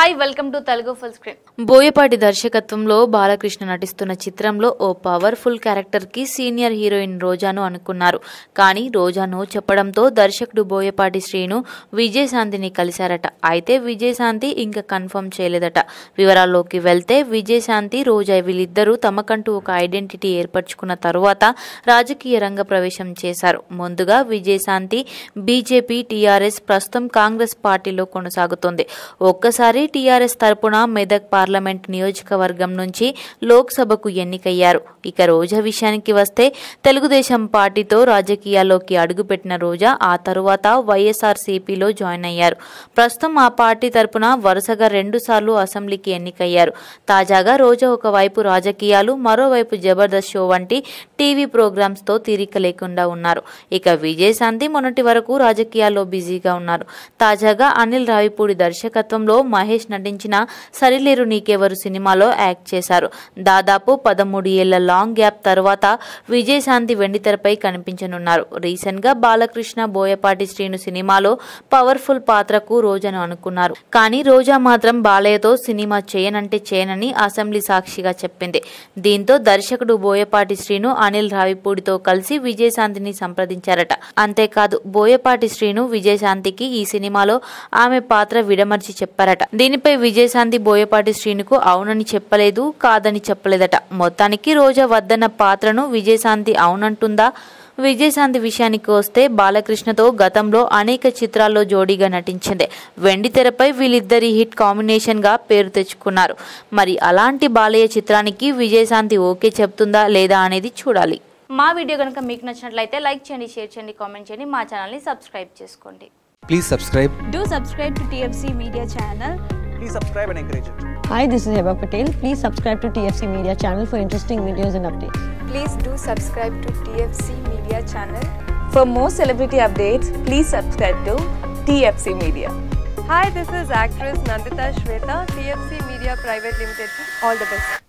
Hi welcome to Telugu full screen Boyapati దర్శకత్వంలో బాలకృష్ణ నటిస్తున్న చిత్రంలో ఓ పవర్ఫుల్ క్యారెక్టర్ కి సీనియర్ హీరోయిన్ రోజాను అనుకున్నారు కానీ రోజాను చెప్పడంతో దర్శకుడు బోయపాటి శ్రీను విజయశాంతిని కలిశారట అయితే విజయశాంతి ఇంకా కన్ఫర్మ్ చేయలేదట వివరాల్లోకి వెళ్తే విజయశాంతి రోజా వీళ్ళిద్దరూ తమకంటూ ఒక ఐడెంటిటీ ఏర్పరచుకున్న తరువాత రాజకీయ రంగ ప్రవేశం చేశారు ముందుగా విజయశాంతి బీజేపీ టీఆర్ఎస్ ప్రస్తుతం కాంగ్రెస్ పార్టీలో కొనసాగుతోంది ఒక్కసారి టీఆర్ఎస్ తరపున మెదక్ పార్లమెంట్ నియోజకవర్గం నుంచి లోక్సభకు ఎన్నికయ్యారు ఇక రోజా విషయానికి వస్తే తెలుగుదేశం పార్టీతో రాజకీయాల్లోకి అడుగుపెట్టిన రోజా ఆ తరువాత వైఎస్ఆర్ సిపిలో జాయిన్ అయ్యారు ప్రస్తుతం ఆ పార్టీ తరపున వరుసగా రెండు సార్లు అసెంబ్లీకి ఎన్నికయ్యారు తాజాగా రోజా ఒకవైపు రాజకీయాలు మరోవైపు జబర్దస్త్ షో వంటి టీవీ ప్రోగ్రామ్స్ తో తీరిక లేకుండా ఉన్నారు ఇక విజయశాంతి మొన్నటి వరకు రాజకీయాల్లో బిజీగా ఉన్నారు తాజాగా అనిల్ రావిపూడి దర్శకత్వంలో మహేష్ నటించిన సరిలేరు నీకెవరు సినిమాలో యాక్ట్ చేశారు దాదాపు పదమూడు ఏళ్ల లాంగ్ గ్యాప్ తర్వాత విజయశాంతి వెండితెరపై కనిపించనున్నారు రీసెంట్ గా బాలకృష్ణ బోయపాటి శ్రీను సినిమాలో పవర్ఫుల్ పాత్రకు రోజాను అనుకున్నారు కానీ రోజా మాత్రం బాలయ్యతో సినిమా చేయనంటే చేయనని అసెంబ్లీ సాక్షిగా చెప్పింది దీంతో దర్శకుడు బోయపాటి శ్రీను అనిల్ రావిపూడితో కలిసి విజయశాంతిని సంప్రదించారట అంతేకాదు బోయపాటి శ్రీను విజయశాంతికి ఈ సినిమాలో ఆమె పాత్ర విడమర్చి చెప్పారట దీనిపై విజయశాంతి బోయపాటి శ్రీనుకు అవునని చెప్పలేదు కాదని చెప్పలేదట మొత్తానికి రోజా వద్దన్న పాత్రను విజయశాంతి అవునంటుందా విజయశాంతి విషయానికి వస్తే బాలకృష్ణతో గతంలో అనేక చిత్రాల్లో జోడీగా నటించింది వెండి తెరపై వీళ్ళిద్దరి హిట్ కాంబినేషన్ గా పేరు తెచ్చుకున్నారు మరి అలాంటి బాలయ్య చిత్రానికి విజయశాంతి ఓకే చెప్తుందా లేదా అనేది చూడాలి మా వీడియో కనుక మీకు నచ్చినట్లయితే లైక్ చేయండి షేర్ చేయండి కామెంట్ చేయండి మా ఛానల్ని సబ్స్క్రైబ్ చేసుకోండి Please subscribe. Do subscribe to TFC Media channel. please subscribe and encourage it. Hi, this is Heba Patel. Please subscribe to TFC Media channel for interesting videos and updates. Please do subscribe to TFC Media channel. For more celebrity updates, please subscribe to TFC Media. Hi, this is actress Nandita Shweta, TFC Media Private Limited. All the best.